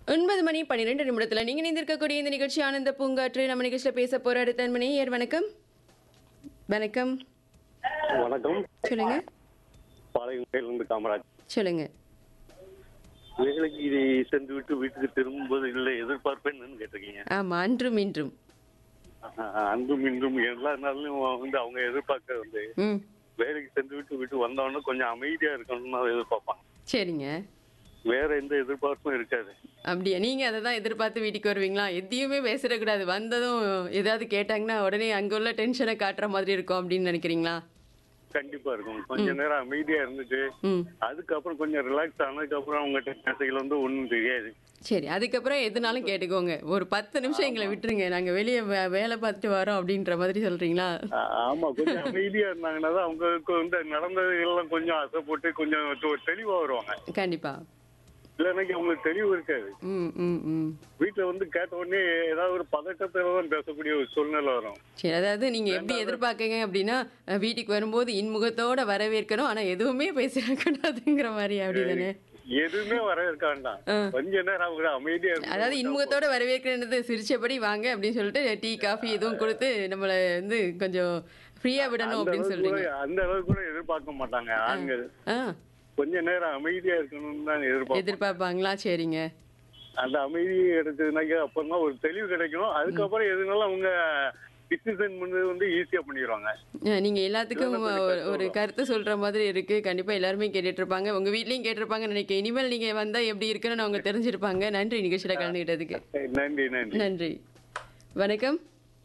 ஒன்பது மணி பன்னிரெண்டு நிமிடத்துல நீங்க இணைந்திருக்கக்கூடிய இந்த நிகழ்ச்சி ஆனந்த பூங்காற்று நம்ம நிகழ்ச்சியில பேச போற அடுத்த மணி ஏர் வணக்கம் வணக்கம் வணக்கம் சொல்லுங்க பாளையங்கோட்டையிலிருந்து காமராஜ் சொல்லுங்க வேலைக்கு இதை சென்று விட்டு வீட்டுக்கு திரும்பும்போது இல்லை எதிர்பார்ப்பு என்னன்னு கேட்டிருக்கீங்க ஆமா அன்றும் இன்றும் ஆஹ் அன்றும் இன்றும் எல்லா நாளிலும் வந்து அவங்க எதிர்பார்க்க வந்து ம் வேலைக்கு சென்று விட்டு வீட்டு வந்தவொடனே கொஞ்சம் அமைதியா இருக்கணும்னு அதை எதிர்பார்ப்பாங்க சரிங்க வேற எந்த எதிர்பார்ப்பும் இருக்காது அப்படியா நீங்க அதை தான் எதிர்பார்த்து வீட்டுக்கு வருவீங்களா எதையுமே பேசிடக்கூடாது வந்ததும் ஏதாவது கேட்டாங்கன்னா உடனே அங்க உள்ள டென்ஷனை காட்டுற மாதிரி இருக்கும் அப்படின்னு நினைக்கிறீங்களா கண்டிப்பா இருக்கும் கொஞ்ச நேரம் அமைதியா இருந்துட்டு ம் அதுக்கப்புறம் கொஞ்சம் ரிலாக்ஸ் ஆனதுக்கு அப்புறம் அவங்ககிட்ட பேசைகள் வந்து ஒண்ணும் தெரியாது சரி அதுக்கப்புறம் எதுனாலும் கேட்டுக்கோங்க ஒரு பத்து நிமிஷம் எங்களை விட்டுருங்க நாங்க வெளியே வே- வேலை பார்த்துட்டு வரோம் அப்படின்ற மாதிரி சொல்றீங்களா ஆ- ஆமா கொஞ்சம் அமைதியா இருந்தாங்கன்னா தான் அவங்களுக்கு வந்து நடந்ததுகள்லாம் கொஞ்சம் அசைப்பட்டு கொஞ்சம் தெ- தெளிவா வருவாங்க கண்டிப்பா இல்லைன்னா அவங்களுக்கு தெளிவு இருக்காது ம் ம் ம் வீட்டுல வந்து கேட்ட உடனே ஏதாவது ஒரு பதட்டத்துல தான் பேசக்கூடிய ஒரு சூழ்நிலை வரும் சரி அதாவது நீங்க எப்படி எதிர்பார்க்கங்க அப்படின்னா அஹ், வீட்டுக்கு வரும்போது இன்முகத்தோட வரவேற்கணும் ஆனா எதுவுமே பேசிடக்கூடாதுங்கிற மாதிரி அப்படிதானே எதுவுமே வர இருக்க வேண்டாம் கொஞ்ச நேரம் அவங்க அமைதியா இருந்து அதாவது இன்முகத்தோட வரவேற்கிறது சிரிச்சபடி வாங்க அப்படின்னு சொல்லிட்டு டீ காஃபி எதுவும் கொடுத்து நம்மளை வந்து கொஞ்சம் ஃப்ரீயா விடணும் அந்த அப்படின்னு அளவுக்கு சொல்றீங்க கூட- அந்த அளவுக்கு கூட எதிர்பார்க்க மாட்டாங்க ஆண்கள் ஆ கொஞ்ச நேரம் அமைதியா இருக்கணும்னு தான் எதிர்பார்ப்போம் எதிர்பார்ப்பாங்களா சரிங்க அந்த அமைதியை எடுத்ததுனாக்க அப்புறம் தான் ஒரு தெளிவு கிடைக்கும் அதுக்கப்புறம் எதுனாலும் அவங்க டிசிஷன் பண்ணது வந்து ஈஸியா பண்ணிடுவாங்க அஹ், நீங்க எல்லாத்துக்கும் ஒரு- ஒரு கருத்து சொல்ற மாதிரி இருக்கு கண்டிப்பா எல்லாருமே கேட்டுட்டு இருப்பாங்க உங்க வீட்லயும் கேட்டிருப்பாங்க நினைக்கிறேன் இனிமேல் நீங்க வந்தா எப்படி இருக்குன்னு அவங்க தெரிஞ்சிருப்பாங்க நன்றி நிகழ்ச்சியில கலந்துகிட்டதுக்கு நன்றி நன்றி நன்றி வணக்கம்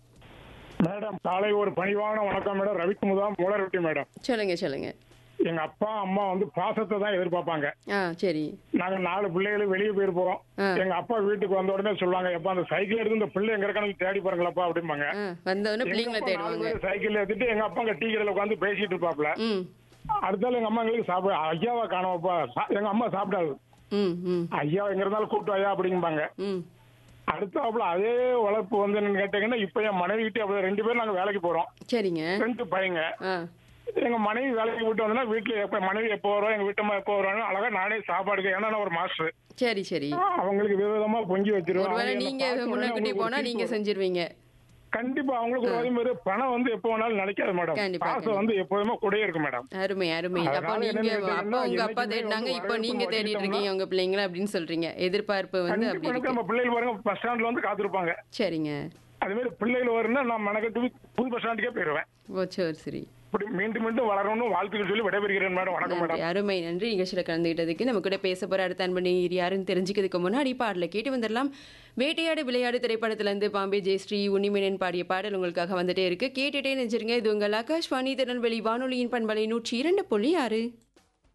மேடம் காலை ஒரு பணிவான வணக்கம் மேடம் ரவிக்குமுதா மூலரொட்டி மேடம் சொல்லுங்க சொல்லுங்க எங்க அப்பா அம்மா வந்து பாசத்தை தான் எதிர்பார்ப்பாங்க ஆ சரி நாங்க நாலு பிள்ளைகளும் வெளியே போயிருப்போம் ஆ. எங்க அப்பா வீட்டுக்கு வந்த உடனே சொல்லுவாங்க எப்பா அந்த சைக்கிள் எடுத்து இந்த பிள்ளை எங்க இருக்கானு தேடி பாருங்களப்பா அப்படிம்பாங்க ஆ வந்தவொடனே எங்க பிள்ளைங்களை அப்பா நாலு தேடுவாங்க பேர் சைக்கிள் எடுத்துட்டு எங்க அப்பா அங்க டீ கடையில உட்காந்து பேசிட்டு இருப்பாப்ல ம் அடுத்தால எங்க அம்மா எங்களுக்கு சாப்பிட ஐயாவா காணவப்பா சா- எங்க அம்மா சாப்பிடாது ம் ம் ஐயா எங்க இருந்தாலும் கூப்பிட்டு ஐயா அப்படிம்பாங்க ம் அடுத்தாப்புல அதே வளர்ப்பு வந்து என்னன்னு கேட்டீங்கன்னா இப்ப என் மனைவி கிட்ட அப்படியே ரெண்டு பேரும் நாங்க வேலைக்கு போறோம் சரிங்க ரெண்டு பையங்க ஆ எங்க மனைவி வேலைக்கு விட்டு வந்தோம்னா வீட்டுல எப்ப மனைவி எப்போ வரும் எங்க வீட்டம்மா எப்போ வருவாங்க அழகா நானே சாப்பாடுக்கு ஏன்னா நான் ஒரு மாஸ்டர் சரி சரி அவங்களுக்கு விதவிதமா பொங்கி வச்சிருவேன் ஒருவேளை அவங்க என்னை நீங்க பார்த்த உடனே முன்னக்கூட்டி அவங்களுக்கு போனா ஒரு நீங்க சிரிப்பு செஞ்சிருவீங்க வரும். கண்டிப்பா அவங்களுக்கு ஒரு அதே மாதிரி பணம் வந்து எப்போ வேணாலும் நினைக்காது மேடம் கண்டிப்பா, பாசம் வந்து எப்போதுமே கூடயே இருக்கு மேடம் அருமை அருமை அப்போ அதனால நீங்க என்னன்னு கேட்டீங்கன்னா, அப்பா உங்க அப்பா என்னைக்குமே தேடினாங்க வந்து இப்போ நீங்க வரவேற்பு தேடிட்டு இருக்கீங்க உங்க பிள்ளைங்கள அப்படின்னு சொல்றீங்க எதிர்பார்ப்பு வந்து அப்படி கண்டிப்பா எனக்கு இருக்கு நம்ம பிள்ளைகள் பாருங்க பஸ் ஸ்டாண்ட்ல வந்து காத்திருப்பாங்க சரிங்க அதே மாதிரி பிள்ளைகள் வரும்னா நான் மெனக்கட்டு புது பஸ் ஸ்டாண்டுக்கே போயிருவேன் ஓ சரி சரி இப்படி மீண்டும் மீண்டும் வளரணும்னு வாழ்த்துக்கள் சொல்லி விடைபெறுகிறேன் மேடம் வணக்கம் மேடம் நன்றி அருமை நன்றி நிகழ்ச்சியில் கலந்துகிட்டதுக்கு நம்ம கூட பேச போற அடுத்த அன்பணி யாருன்னு தெரிஞ்சுக்கிறதுக்கு முன்னாடி பாடல கேட்டு வந்துடலாம் வேட்டையாடு விளையாடு திரைப்படத்திலிருந்து பாம்பே ஜெயஸ்ரீ உன்னிமேனன் பாடிய பாடல் உங்களுக்காக வந்துட்டே இருக்கு கேட்டுட்டே நினைச்சிருங்க இது உங்கள் ஆகாஷ்வாணி திருநெல்வேலி வானொலியின் பண்பலை நூற்றி இரண்டு புள்ளி ஆறு